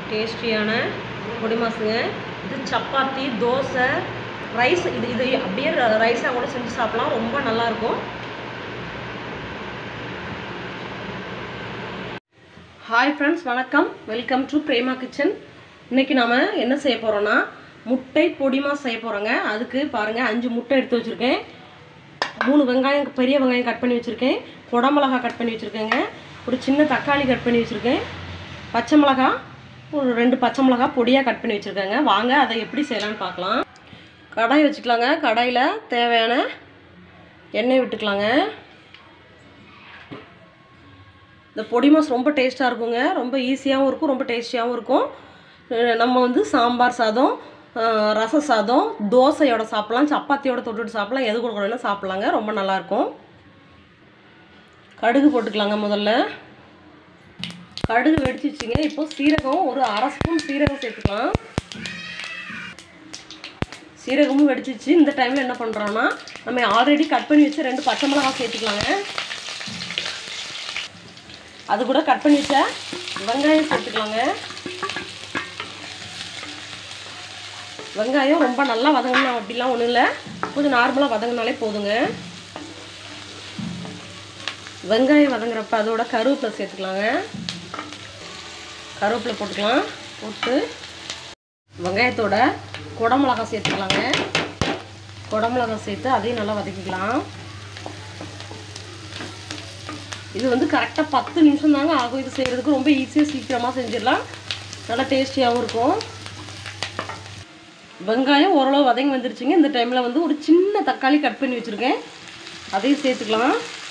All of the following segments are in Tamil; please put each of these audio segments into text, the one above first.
டேஸ்டியான பொடி மாசுங்க இது சப்பாத்தி தோசை ரைஸ் இது இது அப்படியே ரைஸாக கூட செஞ்சு சாப்பிடலாம் ரொம்ப நல்லாயிருக்கும் ஹாய் ஃப்ரெண்ட்ஸ் வணக்கம் வெல்கம் டு பிரேமா கிச்சன் இன்றைக்கி நாம் என்ன செய்ய போகிறோன்னா முட்டை பொடிமா செய்ய போகிறோங்க அதுக்கு பாருங்கள் அஞ்சு முட்டை எடுத்து வச்சுருக்கேன் மூணு வெங்காயம் பெரிய வெங்காயம் கட் பண்ணி வச்சுருக்கேன் குடமிளகா கட் பண்ணி வச்சுருக்கேங்க ஒரு சின்ன தக்காளி கட் பண்ணி வச்சுருக்கேன் பச்சை மிளகா ஒரு ரெண்டு பச்சை மிளகா பொடியாக கட் பண்ணி வச்சுருக்கேங்க வாங்க அதை எப்படி செய்யலாம்னு பார்க்கலாம் கடாய் வச்சுக்கலாங்க கடாயில் தேவையான எண்ணெய் விட்டுக்கலாங்க இந்த பொடி மாஸ் ரொம்ப டேஸ்ட்டாக இருக்குங்க ரொம்ப ஈஸியாகவும் இருக்கும் ரொம்ப டேஸ்டியாகவும் இருக்கும் அஹ் நம்ம வந்து சாம்பார் சாதம் அஹ் ரச சாதம் தோசையோட சாப்பிட்லாம் சப்பாத்தியோட தொட்டுட்டு சாப்பிட்லாம் எது கூட கூட சாப்பிட்லாங்க ரொம்ப நல்லாயிருக்கும் கடுகு போட்டுக்கலாங்க முதல்ல கடுகு வெடிச்சிச்சுங்க இப்போ சீரகம் ஒரு அரை ஸ்பூன் சீரகம் சேர்த்துக்கலாம் சீரகமும் வெடிச்சிச்சு இந்த டைமில் என்ன பண்ணுறோன்னா நம்ம ஆல்ரெடி கட் பண்ணி வச்சு ரெண்டு பச்சை மிளகாய் சேர்த்துக்கலாங்க அது கூட கட் பண்ணி வச்ச வெங்காயம் சேர்த்துக்கலாங்க வெங்காயம் ரொம்ப நல்லா வதங்கணும் அப்படிலாம் ஒன்றும் இல்லை கொஞ்சம் நார்மலாக வதங்கினாலே போதுங்க வெங்காயம் வதங்குறப்ப அதோட கருவேப்பிலை சேர்த்துக்கலாங்க கருவேப்பிலை போட்டுக்கலாம் போட்டு வெங்காயத்தோட குடமிளகா சேர்த்துக்கலாங்க குடமிளகா சேர்த்து அதையும் நல்லா வதக்கிக்கலாம் இது வந்து கரெக்டாக பத்து நிமிஷம் தாங்க ஆகும் இது செய்கிறதுக்கு ரொம்ப ஈஸியாக சீக்கிரமாக செஞ்சிடலாம் நல்லா டேஸ்டியாகவும் இருக்கும் வெங்காயம் ஓரளவு வதங்கி வந்துருச்சுங்க இந்த டைமில் வந்து ஒரு சின்ன தக்காளி கட் பண்ணி வச்சுருக்கேன் அதையும் சேர்த்துக்கலாம்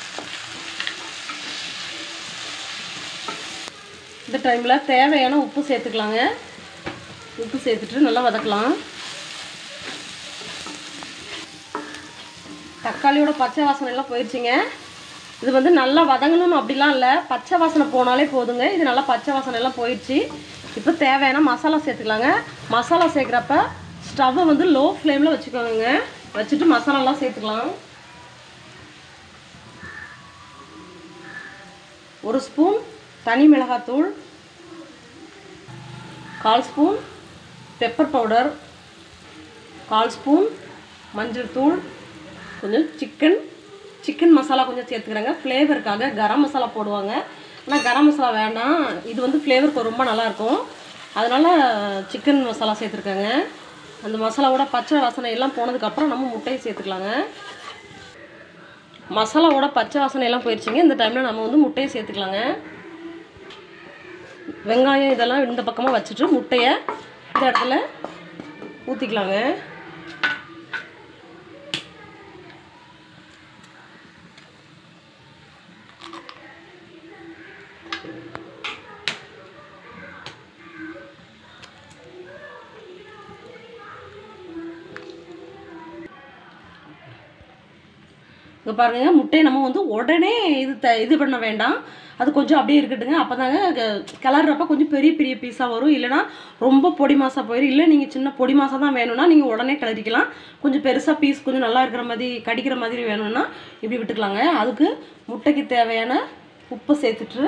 இந்த டைமில் தேவையான உப்பு சேர்த்துக்கலாங்க உப்பு சேர்த்துட்டு நல்லா வதக்கலாம் தக்காளியோட பச்சை வாசனை எல்லாம் போயிடுச்சுங்க இது வந்து நல்லா வதங்கணும் அப்படிலாம் இல்லை பச்சை வாசனை போனாலே போதுங்க இது நல்லா பச்சை வாசனை எல்லாம் போயிடுச்சு இப்போ தேவையான மசாலா சேர்த்துக்கலாங்க மசாலா சேர்க்குறப்ப ஸ்டவ்வை வந்து லோ ஃப்ளேமில் வச்சுக்கோங்க வச்சுட்டு மசாலாலாம் சேர்த்துக்கலாம் ஒரு ஸ்பூன் தனி மிளகாத்தூள் கால் ஸ்பூன் பெப்பர் பவுடர் கால் ஸ்பூன் மஞ்சள் தூள் கொஞ்சம் சிக்கன் சிக்கன் மசாலா கொஞ்சம் சேர்த்துக்கிறேங்க ஃப்ளேவருக்காக கரம் மசாலா போடுவாங்க ஆனால் கரம் மசாலா வேண்டாம் இது வந்து ஃப்ளேவருக்கு ரொம்ப நல்லாயிருக்கும் அதனால் சிக்கன் மசாலா சேர்த்துருக்கேங்க அந்த மசாலாவோட பச்சை வாசனை எல்லாம் போனதுக்கப்புறம் நம்ம முட்டையை சேர்த்துக்கலாங்க மசாலாவோட பச்சை வாசனை எல்லாம் போயிடுச்சுங்க இந்த டைமில் நம்ம வந்து முட்டையை சேர்த்துக்கலாங்க வெங்காயம் இதெல்லாம் இந்த பக்கமாக வச்சுட்டு முட்டையை இந்த இடத்துல ஊற்றிக்கலாங்க இங்கே பாருங்க முட்டையை நம்ம வந்து உடனே இது த இது பண்ண வேண்டாம் அது கொஞ்சம் அப்படியே இருக்கட்டுங்க அப்போ தாங்க கிளறப்ப கொஞ்சம் பெரிய பெரிய பீஸாக வரும் இல்லைனா ரொம்ப பொடி மாசாக போயிடும் இல்லை நீங்கள் சின்ன பொடி மாசாக தான் வேணும்னா நீங்கள் உடனே கிளறிக்கலாம் கொஞ்சம் பெருசாக பீஸ் கொஞ்சம் நல்லா இருக்கிற மாதிரி கடிக்கிற மாதிரி வேணும்னா இப்படி விட்டுக்கலாங்க அதுக்கு முட்டைக்கு தேவையான உப்பை சேர்த்துட்டு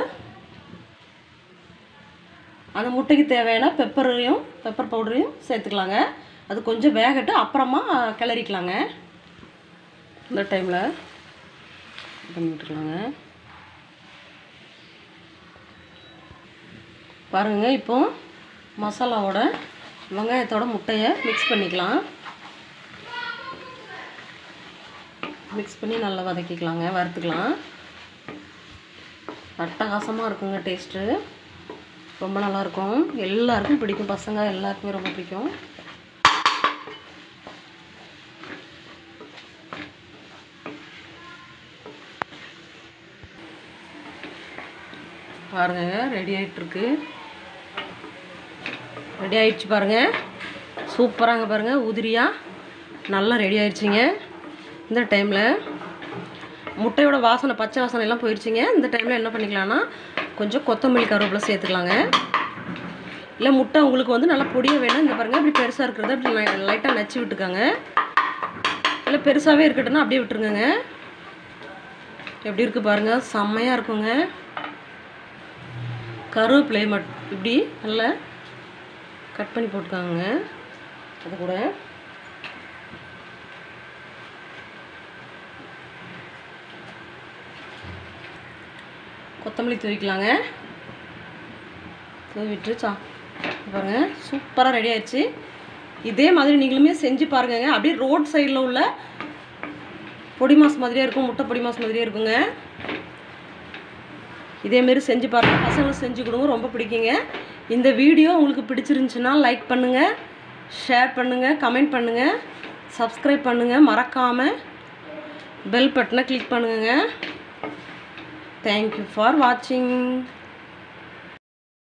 அந்த முட்டைக்கு தேவையான பெப்பரையும் பெப்பர் பவுடரையும் சேர்த்துக்கலாங்க அது கொஞ்சம் வேகட்டு அப்புறமா கிளறிக்கலாங்க இந்த டைமில் பண்ணி விட்டுக்கலாங்க பாருங்க இப்போ மசாலாவோட வெங்காயத்தோட முட்டையை மிக்ஸ் பண்ணிக்கலாம் மிக்ஸ் பண்ணி நல்லா வதக்கிக்கலாங்க வறுத்துக்கலாம் அட்டகாசமாக இருக்குங்க டேஸ்ட்டு ரொம்ப நல்லாயிருக்கும் எல்லாருக்கும் பிடிக்கும் பசங்க எல்லாருக்குமே ரொம்ப பிடிக்கும் பாருங்க ரெடி ஆகிட்டுருக்கு ரெடி ஆயிடுச்சு பாருங்க சூப்பராங்க பாருங்க உதிரியாக நல்லா ரெடி ஆயிடுச்சுங்க இந்த டைமில் முட்டையோட வாசனை பச்சை வாசனை எல்லாம் போயிடுச்சுங்க இந்த டைமில் என்ன பண்ணிக்கலாம்னா கொஞ்சம் கொத்தமல்லி கருவேப்பிலை சேர்த்துக்கலாங்க இல்லை முட்டை உங்களுக்கு வந்து நல்லா பொடியாக வேணும் இந்த பாருங்கள் இப்படி பெருசாக இருக்கிறத இப்படி லைட்டாக நச்சு விட்டுக்காங்க இல்லை பெருசாகவே இருக்கட்டும்னா அப்படியே விட்டுருங்கங்க எப்படி இருக்குது பாருங்கள் செம்மையாக இருக்குங்க கருவேப்பிலை மட் இப்படி நல்லா கட் பண்ணி போட்டுக்காங்க அது கூட கொத்தமல்லி தூவிக்கலாங்க தூவிட்டு சா பாருங்க சூப்பராக ரெடி ஆயிடுச்சு இதே மாதிரி நீங்களுமே செஞ்சு பாருங்கங்க அப்படியே ரோட் சைடில் உள்ள பொடி மாஸ் மாதிரியே இருக்கும் முட்டை பொடி மாஸ் மாதிரியே இருக்குங்க இதேமாரி செஞ்சு பாருங்கள் பசங்களுக்கு செஞ்சு கொடுங்க ரொம்ப பிடிக்குங்க இந்த வீடியோ உங்களுக்கு பிடிச்சிருந்துச்சுன்னா லைக் பண்ணுங்கள் ஷேர் பண்ணுங்கள் கமெண்ட் பண்ணுங்கள் சப்ஸ்கிரைப் பண்ணுங்கள் மறக்காமல் பெல் பட்டனை கிளிக் பண்ணுங்க தேங்க்யூ ஃபார் வாட்சிங்